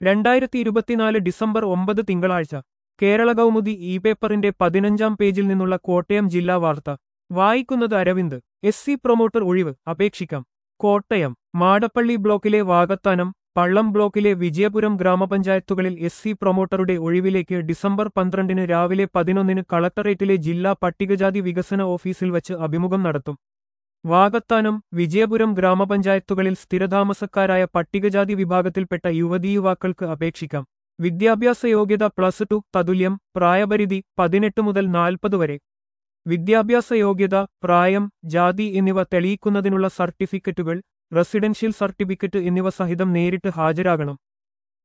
രണ്ടായിരത്തി ഇരുപത്തിനാല് ഡിസംബർ ഒമ്പത് തിങ്കളാഴ്ച കേരള കൗമുദി ഇ പേപ്പറിന്റെ പതിനഞ്ചാം പേജിൽ നിന്നുള്ള കോട്ടയം ജില്ലാ വാർത്ത വായിക്കുന്നത് അരവിന്ദ് എസ് സി പ്രൊമോട്ടർ ഒഴിവ് അപേക്ഷിക്കാം കോട്ടയം മാടപ്പള്ളി ബ്ലോക്കിലെ വാകത്താനം പള്ളം ബ്ലോക്കിലെ വിജയപുരം ഗ്രാമപഞ്ചായത്തുകളിൽ എസ് സി പ്രൊമോട്ടറുടെ ഒഴിവിലേക്ക് ഡിസംബർ പന്ത്രണ്ടിന് രാവിലെ പതിനൊന്നിന് കളക്ടറേറ്റിലെ ജില്ലാ പട്ടികജാതി വികസന ഓഫീസിൽ വച്ച് അഭിമുഖം നടത്തും വാകത്താനം വിജയപുരം ഗ്രാമപഞ്ചായത്തുകളിൽ സ്ഥിരതാമസക്കാരായ പട്ടികജാതി വിഭാഗത്തിൽപ്പെട്ട യുവതീയുവാക്കൾക്ക് അപേക്ഷിക്കാം വിദ്യാഭ്യാസ യോഗ്യത പ്ലസ് ടു തതുല്യം പ്രായപരിധി പതിനെട്ട് മുതൽ നാൽപ്പത് വരെ വിദ്യാഭ്യാസ യോഗ്യത പ്രായം ജാതി എന്നിവ തെളിയിക്കുന്നതിനുള്ള സർട്ടിഫിക്കറ്റുകൾ റെസിഡൻഷ്യൽ സർട്ടിഫിക്കറ്റ് എന്നിവ സഹിതം നേരിട്ട് ഹാജരാകണം